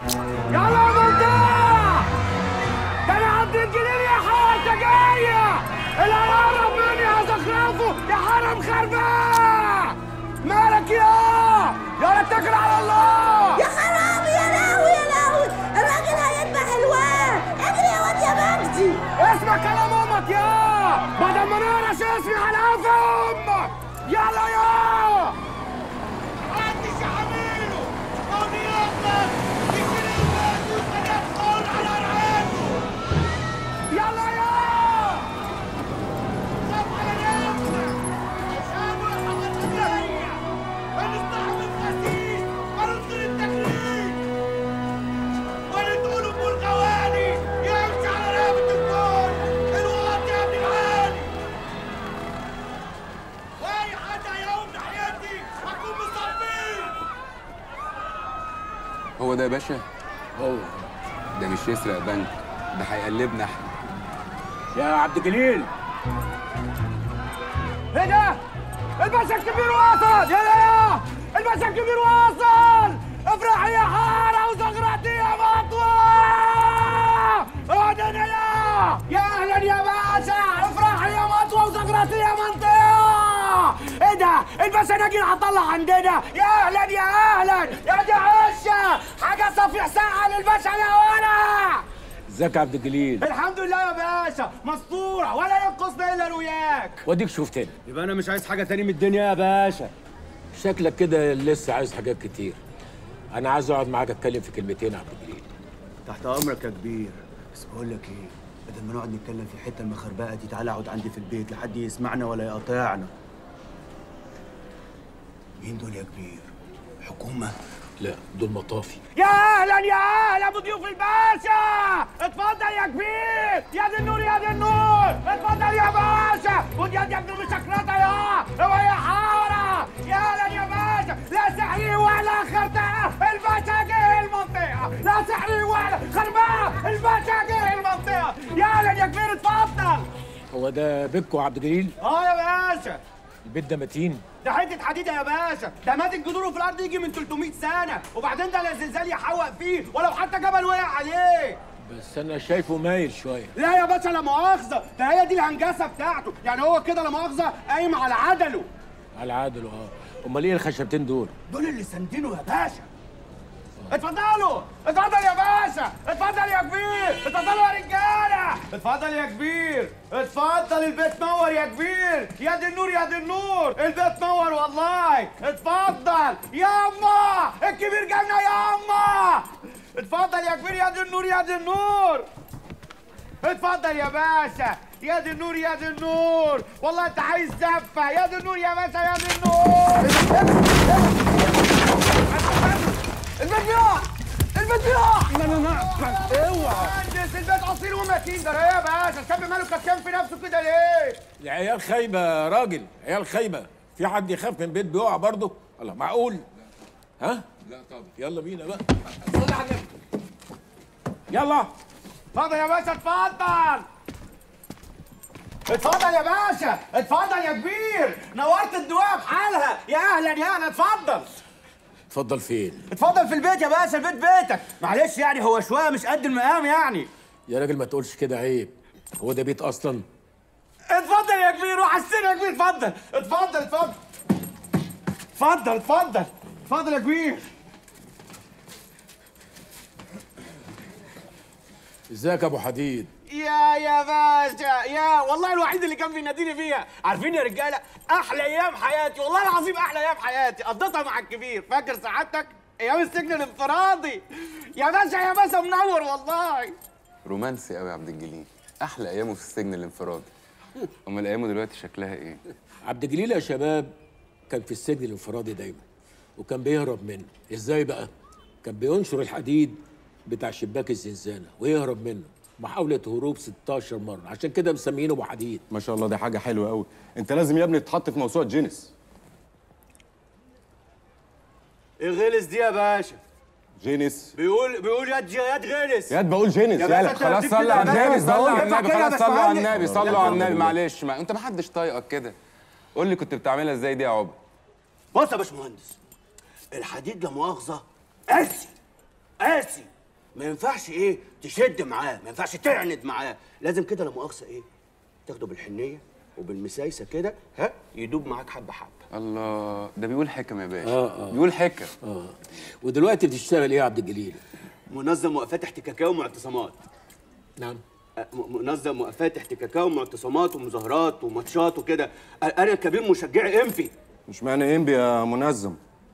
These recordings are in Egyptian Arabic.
يلا يا منطقة ده انا عبد الجليل يا حارة جاية اللي هيقرب مني هزخرفه يا حرم خربان مالك يا يلا اتكل على الله يا خرابي يا لهوي يا لهوي الراجل هيذبح الواد اجري يا واد يا مجدي اسمع كلام امك يا بدل ما نقرش اسمي على قف امك يلا يا محدش يحمله قاضي يقدر يشيل الواد ويقدر يقول على رعايته يلا يا خاف على نفسك شابوا الحاجات الزهرية هنستحمل خسيس هننصر التكليف ونتقول ام الغواني يمشي على رقبة الكل الواطي يا ابن العالي واي حد هيقوم ناحيتي هكون مصابين هو ده يا باشا هو ده مش يسرق بنك ده هيقلبنا احنا يا عبد الجليل ايه ده؟ الباشا الكبير وصل يا يا الباشا الكبير وصل افرحي يا حارة وزغرتي يا مطوة اهدنا يا يا اهلا يا باشا افرحي يا مطوة وزغرتي يا منطقة ايه ده؟ الباشا ناجي هطلع عندنا يا اهلا يا اهلا يا دي عشة حاجة صفيح ساعة للباشا يا ولا ازيك يا عبد الجليل الحمد لله يا باشا مسطورة ولا ينقصنا الا وياك واديك شفتني يبقى انا مش عايز حاجة تاني من الدنيا يا باشا شكلك كده لسه عايز حاجات كتير انا عايز اقعد معاك اتكلم في كلمتين يا عبد الجليل تحت امرك يا كبير بس بقول لك ايه بدل ما نقعد نتكلم في الحته المخربقه دي تعالى اقعد عندي في البيت لحد يسمعنا ولا يقاطعنا مين دول يا كبير حكومه لا دول مطافي يا اهلا يا اهلا بضيوف الباشا اتفضل يا كبير يا دي النور يا دي النور اتفضل يا باشا خد يد يا ابن المشكلات يا هو يا حارة يا اهلا يا باشا لا سحري ولا خرطة الباشا جه المنطقة لا سحري ولا خرباء الباشا جه المنطقة يا اهلا يا كبير اتفضل هو ده بيتكو يا عبد الجليل اه يا باشا البيت ده متين ده حته حديده يا باشا ده مادة جذوره في الارض يجي من 300 سنه وبعدين ده لا زلزال يحوق فيه ولو حتى جبل وقع عليه بس انا شايفه مايل شويه لا يا باشا لا مؤاخذه ده هي دي الهنجسه بتاعته يعني هو كده لا مؤاخذه قايم على عدله على عادل اه امال ايه الخشبتين دول دول اللي ساندينه يا باشا اتفضلوا اتفضل يا باشا اتفضل يا كبير اتفضلوا يا رجاله اتفضل يا كبير اتفضل البيت نور يا كبير يا دي النور يا دي النور البيت نور والله اتفضل يا اما الكبير جالنا يا اما اتفضل يا كبير يا دي النور يا دي النور اتفضل يا باشا يا دي النور يا دي النور والله انت عايز زفه يا دي النور يا باشا يا دي النور البيت بيقع البيت بيقع لا لا لا اوعى مهندس البيت اصيل ومتين ده يا باشا الشاب ماله كتكان في نفسه كده ليه؟ العيال خايبه يا راجل عيال خايبه في حد يخاف من بيت بيقع برضه الله معقول ها لا طبعا يلا بينا بقى صلي على النبي يلا اتفضل يا باشا اتفضل اتفضل يا باشا اتفضل يا كبير نورت الدواء بحالها يا اهلا يا اهلا اتفضل اتفضل فين اتفضل في البيت يا باشا البيت بيتك معلش يعني هو شويه مش قد المقام يعني يا راجل ما تقولش كده عيب هو ده بيت اصلا اتفضل يا كبير وحسنا يا كبير اتفضل اتفضل اتفضل اتفضل اتفضل اتفضل يا كبير ازيك يا ابو حديد يا يا باشا يا والله الوحيد اللي كان بيناديني فيها عارفين يا رجاله احلى ايام حياتي والله العظيم احلى ايام حياتي قضيتها مع الكبير فاكر سعادتك ايام السجن الانفرادي يا باشا يا باشا منور والله رومانسي قوي يا عبد الجليل احلى ايامه في السجن الانفرادي امال ايامه دلوقتي شكلها ايه عبد الجليل يا شباب كان في السجن الانفرادي دايما وكان بيهرب منه ازاي بقى كان بينشر الحديد بتاع شباك الزنزانه ويهرب منه محاولة هروب 16 مرة عشان كده مسمينه ابو حديد ما شاء الله دي حاجه حلوه قوي انت لازم يا ابني تتحط في موسوعه جينيس ايه غلس دي يا باشا جينيس بيقول بيقول ياد ياد غلس ياد بقول جينيس يا باشا يالا أنت خلاص هتجيب صلوا على كده النبي بس صلوا على ينفع النبي كده خلاص بس صلوا على فهمني. النبي صلوا على النبي بالله. معلش ما انت ما حدش طايقك كده قول لي كنت بتعملها ازاي دي يا عقبه بص يا باشمهندس الحديد لا مؤاخذه قاسي قاسي ما ينفعش ايه تشد معاه ما ينفعش تعند معاه لازم كده لا مؤاخذه ايه تاخده بالحنيه وبالمسايسه كده ها يدوب معاك حبه حبه الله ده بيقول حكم يا باشا آه، آه. بيقول حكم اه ودلوقتي بتشتغل ايه يا عبد الجليل منظم وقفات احتكاكيه ومعتصمات نعم أه، م- منظم وقفات احتكاكيه ومعتصمات ومظاهرات وماتشات وكده أ- انا كبير مشجعي انفي مش معنى انبي يا منظم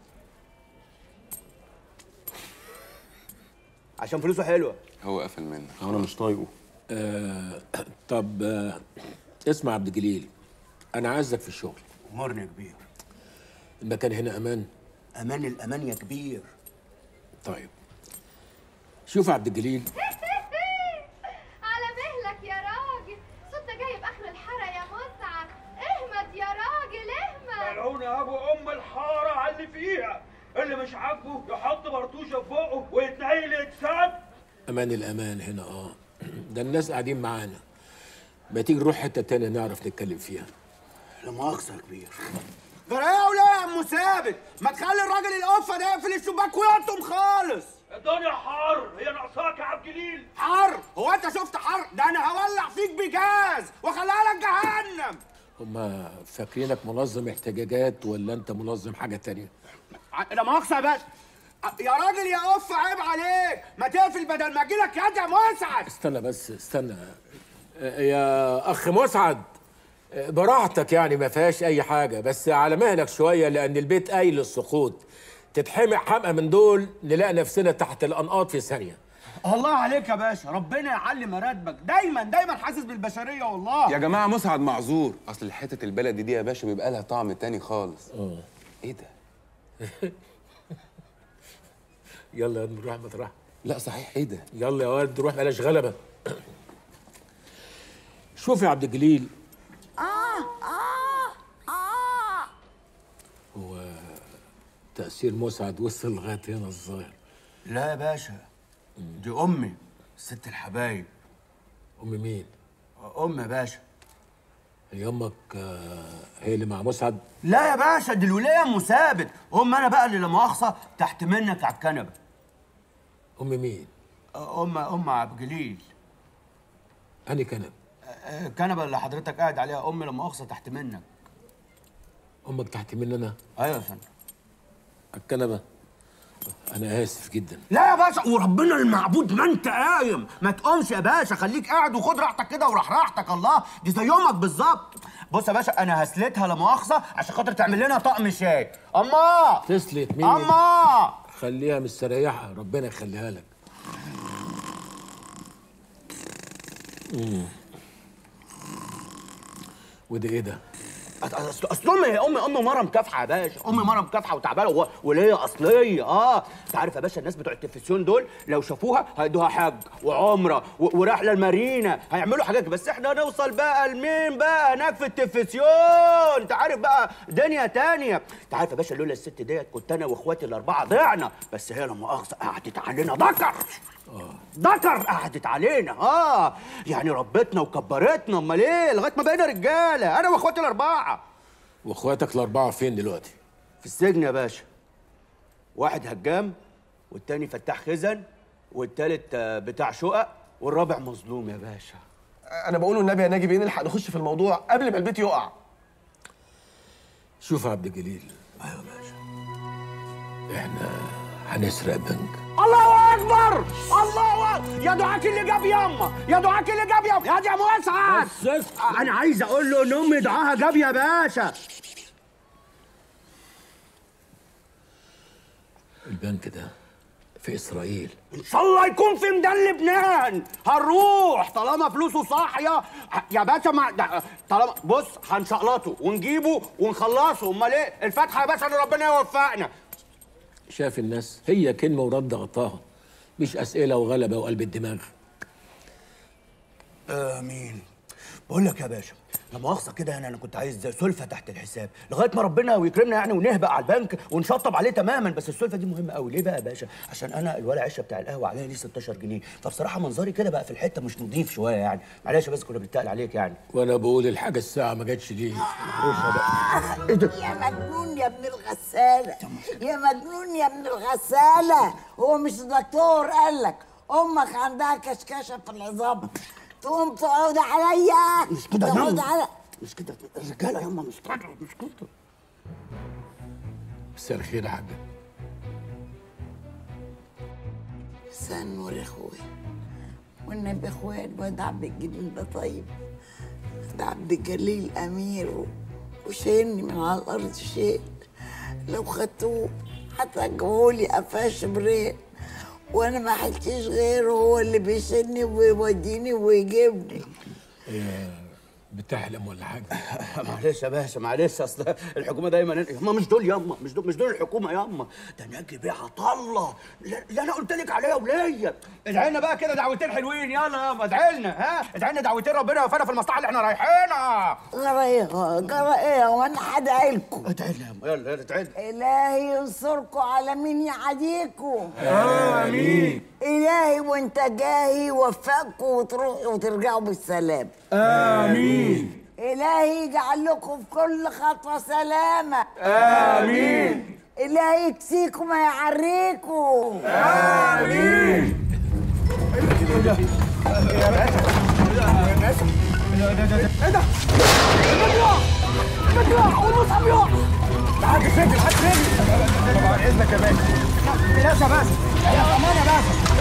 عشان فلوسه حلوه هو قفل منك انا مش طايقه آه طب آه اسمع يا عبد الجليل انا عايزك في الشغل امرني يا كبير المكان هنا امان امان الامان يا كبير طيب شوف يا عبد الجليل على مهلك يا راجل صوت ده جاي باخر الحاره يا متعه اهمد يا راجل اهمد ملعون يا ابو ام الحاره على اللي فيها اللي مش عاجبه يحط برطوشه في بقه ويتنيل يتساب امان الامان هنا اه ده الناس قاعدين معانا ما تيجي نروح حته تانية نعرف نتكلم فيها لا مؤاخذه يا كبير جرايه يا وليه يا ام ثابت ما تخلي الراجل القفه ده يقفل الشباك ويقطم خالص الدنيا حر هي ناقصاك يا عبد الجليل حر هو انت شفت حر ده انا هولع فيك بجاز واخليها لك جهنم هما فاكرينك منظم احتجاجات ولا انت منظم حاجه تانية ع- لا مؤاخذه يا باشا ع- يا راجل يا قف عيب عليك ما تقفل بدل ما اجيلك يد يا مسعد استنى بس استنى آه، يا اخ مسعد آه، براحتك يعني ما فيهاش اي حاجه بس على مهلك شويه لان البيت قايل للسقوط تتحمق حمقى من دول نلاقي نفسنا تحت الانقاض في ثانيه الله عليك يا باشا ربنا يعلي مراتبك دايما دايما حاسس بالبشريه والله يا جماعه مسعد معذور اصل حته البلدي دي يا باشا بيبقى لها طعم تاني خالص اه ايه ده يلا نروح مطرح لا صحيح ايه ده يلا يا ولد نروح بلاش غلبه شوف يا عبد الجليل اه اه اه هو تأثير مسعد وصل لغاية هنا الظاهر لا يا باشا دي امي ست الحبايب أم مين؟ ام يا باشا هي أمك آه، هي اللي مع مسعد؟ لا يا باشا دي الولايه ام ثابت ام انا بقى اللي لا مؤاخذه تحت منك على الكنبه أم مين؟ ام ام عبد الجليل أني كنب آه، الكنبه اللي حضرتك قاعد عليها امي لا مؤاخذه تحت منك أمك تحت مني أنا ايوه يا فندم الكنبة أنا آسف جدا لا يا باشا وربنا المعبود ما انت قايم ما تقومش يا باشا خليك قاعد وخد راحتك كده وراح راحتك الله دي زي يومك بالظبط بص يا باشا انا هسلتها لا مؤاخذه عشان خاطر تعمل لنا طقم شاي اما تسلت مين؟ اما خليها مستريحة ربنا يخليها لك مم. وده إيه ده؟ اصل اصل امي هي امي امي مره مكافحه يا باشا امي مره مكافحه وتعبانه و- وليا اصليه اه انت عارف يا باشا الناس بتوع التلفزيون دول لو شافوها هيدوها حج وعمره و- ورحله المارينا هيعملوا حاجات بس احنا نوصل بقى لمين بقى هناك في التلفزيون انت عارف بقى دنيا تانية انت عارف يا باشا لولا الست ديت كنت انا واخواتي الاربعه ضعنا بس هي لا مؤاخذه قعدت علينا ذكر ذكر قعدت علينا اه يعني ربتنا وكبرتنا امال ايه لغايه ما بقينا رجاله انا واخواتي الاربعه وإخواتك الأربعة فين دلوقتي؟ في السجن يا باشا واحد هجام والتاني فتاح خزن والتالت آه، بتاع شقق والرابع مظلوم يا باشا انا بقول النبي يا ناجي بيه نلحق نخش في الموضوع قبل ما البيت يقع شوف يا عبد الجليل ايوه يا باشا إحنا هنسرق بنك الله اكبر الله اكبر يا دعاك اللي جاب ياما يا دعاك اللي جاب ياما يا دي يا مسعد بس اسكت. انا عايز اقول له ان امي دعاها جاب يا باشا البنك ده في إسرائيل ان شاء الله يكون في ميدان لبنان هنروح طالما فلوسه صاحيه يا باشا ما ده- طالما بص هنشقلطه ونجيبه ونخلصه امال ايه الفاتحه يا باشا ان ربنا يوفقنا شاف الناس هي كلمة ورد غطاها مش أسئلة وغلبة وقلب الدماغ امين بقول لك يا باشا لا مؤاخذه كده انا انا كنت عايز سلفه تحت الحساب لغايه ما ربنا ويكرمنا يعني ونهبق على البنك ونشطب عليه تماما بس السلفه دي مهمه قوي ليه بقى يا باشا عشان انا الولا عشه بتاع القهوه عليها ليه 16 جنيه فبصراحه منظري كده بقى في الحته مش نضيف شويه يعني معلش بس كنا بنتقل عليك يعني وأنا بقول الحاجة الساعة ما جاتش ليه يا مجنون يا ابن الغسالة يا مجنون يا ابن الغسالة هو مش الدكتور قال لك امك عندها كشكشه في العظام تقوم تقعد عليا مش كده يا تقعد يما. على مش كده الرجاله ياما مش كده مش كده مساء الخير يا حاجه مساء النور يا اخويا والنبي اخويا الواد عبد الجليل ده طيب ده عبد الجليل امير و- وشايلني من على الارض شيء لو خدتوه هترجعولي قفاش برين وانا ما حلتش غيره هو اللي بيشيلني ويوديني ويجيبني بتحلم ولا حاجه معلش يا باشا معلش اصل الحكومه دايما ياما مش دول ياما مش دول مش دول الحكومه ياما ده نجي بيها طله لا لا انا قلت لك عليها وليا ادعي لنا بقى كده دعوتين حلوين يلا ياما ادعي لنا ها ادعي لنا دعوتين ربنا يوفقنا في المصلحه اللي احنا رايحينها جرى ايه جرى ايه وانا هدعي لكم ادعي لنا ياما يلا يلا ادعي لنا إلهي ينصركم على مين يعاديكم آمين إلهي وأنت جاهي يوفقكم وتروحوا وترجعوا بالسلام آمين إلهي يجعل لكم في كل خطوة سلامة آمين إلهي يكسيكم ما يعريكم طبعا اذنك يا باشا باشا باشا يا امان يا باشا